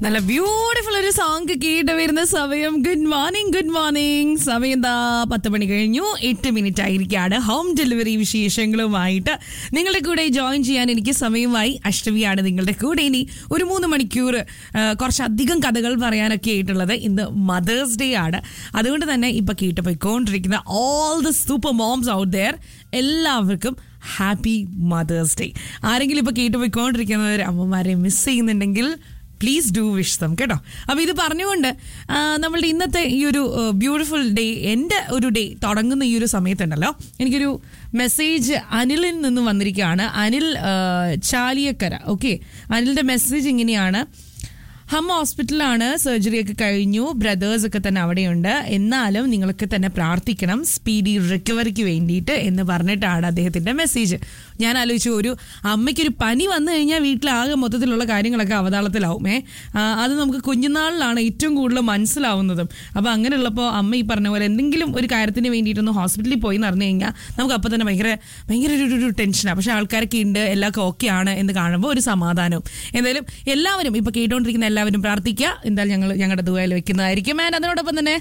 നല്ല ബ്യൂട്ടിഫുൾ ഒരു സോങ് കേട്ട് വരുന്ന സമയം ഗുഡ് മോർണിംഗ് ഗുഡ് മോർണിംഗ് സമയം എന്താ പത്ത് മണി കഴിഞ്ഞു എട്ട് മിനിറ്റ് ആയിരിക്കാണ് ഹോം ഡെലിവറി വിശേഷങ്ങളുമായിട്ട് നിങ്ങളുടെ കൂടെ ജോയിൻ ചെയ്യാൻ എനിക്ക് സമയമായി അഷ്ടമിയാണ് നിങ്ങളുടെ കൂടെ ഇനി ഒരു മൂന്ന് മണിക്കൂർ ആ, കുറച്ചധികം കഥകൾ പറയാനൊക്കെ ആയിട്ടുള്ളത് ഇന്ന് മദേഴ്സ് ഡേ ആണ് അതുകൊണ്ട് തന്നെ ഇപ്പൊ കേട്ട് പോയിക്കൊണ്ടിരിക്കുന്ന all the super moms out there എല്ലാവർക്കും ഹാപ്പി മദേഴ്സ് ഡേ ആരെങ്കിലും ഇപ്പൊ കേട്ട് പോയിക്കൊണ്ടിരിക്കുന്നവർ അമ്മമാരെ മിസ് ചെയ്യുന്നുണ്ടെങ്കിൽ പ്ലീസ് ഡു വിഷ് ദം കേട്ടോ അപ്പോൾ ഇത് പറഞ്ഞുകൊണ്ട് ആ, നമ്മളുടെ ഇന്നത്തെ ഈ ഒരു ബ്യൂട്ടിഫുൾ ഡേ എൻ്റെ ഒരു ഡേ തുടങ്ങുന്ന ഈ ഒരു സമയത്തുണ്ടല്ലോ എനിക്കൊരു മെസ്സേജ് അനിലിൽ നിന്ന് വന്നിരിക്കുകയാണ് അനിൽ ആ, ചാലിയക്കര ഓക്കെ അനിലിൻ്റെ മെസ്സേജ് ഇങ്ങനെയാണ് ഹമ്മ ഹോസ്പിറ്റലാണ് സർജറി ഒക്കെ കഴിഞ്ഞു ബ്രദേഴ്സ് ഒക്കെ തന്നെ അവിടെയുണ്ട് എന്നാലും നിങ്ങൾക്ക് തന്നെ പ്രാർത്ഥിക്കണം സ്പീഡി റിക്കവറിക്ക് വേണ്ടിയിട്ട് എന്ന് പറഞ്ഞിട്ടാണ് അദ്ദേഹത്തിന്റെ മെസ്സേജ് ഞാൻ ആലോചിച്ചു ഒരു അമ്മയ്ക്കൊരു പനി വന്നു കഴിഞ്ഞാൽ വീട്ടിലാകെ മൊത്തത്തിലുള്ള കാര്യങ്ങളൊക്കെ അവതാളത്തിലാവും ഏ ആ, അത് നമുക്ക് കുഞ്ഞുനാളിലാണ് ഏറ്റവും കൂടുതൽ മനസ്സിലാവുന്നതും അപ്പോൾ അങ്ങനെയുള്ളപ്പോൾ അമ്മ ഈ പറഞ്ഞ പോലെ എന്തെങ്കിലും ഒരു കാര്യത്തിന് വേണ്ടിയിട്ടൊന്ന് ഹോസ്പിറ്റലിൽ പോയി എന്ന് പറഞ്ഞു കഴിഞ്ഞാൽ നമുക്ക് അപ്പോൾ തന്നെ ഭയങ്കര ഭയങ്കര ഒരു- ഒരു ടെൻഷനാണ് പക്ഷെ ആൾക്കാരൊക്കെ ഉണ്ട് എല്ലാവർക്കും ഓക്കെ ആണ് എന്ന് കാണുമ്പോൾ ഒരു സമാധാനവും എന്തായാലും എല്ലാവരും ഇപ്പൊ കേട്ടുകൊണ്ടിരിക്കുന്ന എല്ലാവരും പ്രാർത്ഥിക്കുക എന്തായാലും ഞങ്ങൾ ഞങ്ങളുടെ ദുബായിൽ വെക്കുന്നതായിരിക്കും ആൻഡ് അതിനോടൊപ്പം തന്നെ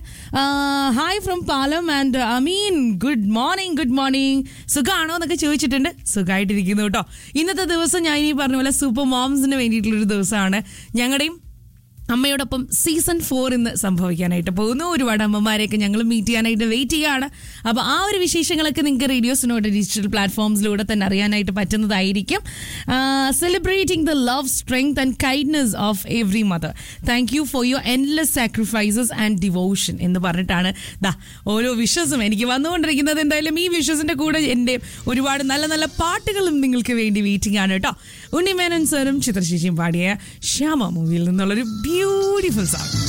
hi from Palam and Ameen good morning good morning സുഖമാണോ എന്നൊക്കെ ചോദിച്ചിട്ടുണ്ട് സുഖമായിട്ടിരിക്കുന്നു കേട്ടോ ഇന്നത്തെ ദിവസം ഞാൻ ഈ പറഞ്ഞ പോലെ സൂപ്പർ മോംസിന് വേണ്ടിയിട്ടുള്ളൊരു ദിവസമാണ് ഞങ്ങളുടെയും അമ്മയോടൊപ്പം സീസൺ ഫോർ ഇന്ന് സംഭവിക്കാനായിട്ട് പോകുന്നു ഒരുപാട് അമ്മമാരെയൊക്കെ ഞങ്ങൾ മീറ്റ് ചെയ്യാനായിട്ട് വെയിറ്റ് ചെയ്യുകയാണ് അപ്പോൾ ആ ഒരു വിശേഷങ്ങളൊക്കെ നിങ്ങൾക്ക് റേഡിയോസിനോട് ഡിജിറ്റൽ പ്ലാറ്റ്ഫോംസിലൂടെ തന്നെ അറിയാനായിട്ട് പറ്റുന്നതായിരിക്കും celebrating the love strength and kindness of every mother thank you for your endless sacrifices and devotion എന്ന് പറഞ്ഞിട്ടാണ് ദാ ഓരോ വിഷസും എനിക്ക് വന്നുകൊണ്ടിരിക്കുന്നത് എന്തായാലും ഈ വിഷസിന്റെ കൂടെ എൻ്റെ ഒരുപാട് നല്ല നല്ല പാട്ടുകളും നിങ്ങൾക്ക് വേണ്ടി വെയിറ്റിംഗ് ആണ് കേട്ടോ ഉണ്ണിമേനൻ സാറും ചിത്രശേഷിയും പാടിയ ശ്യാമ മൂവിയിൽ നിന്നുള്ളൊരു ബ്യൂട്ടിഫുൾ സോങ്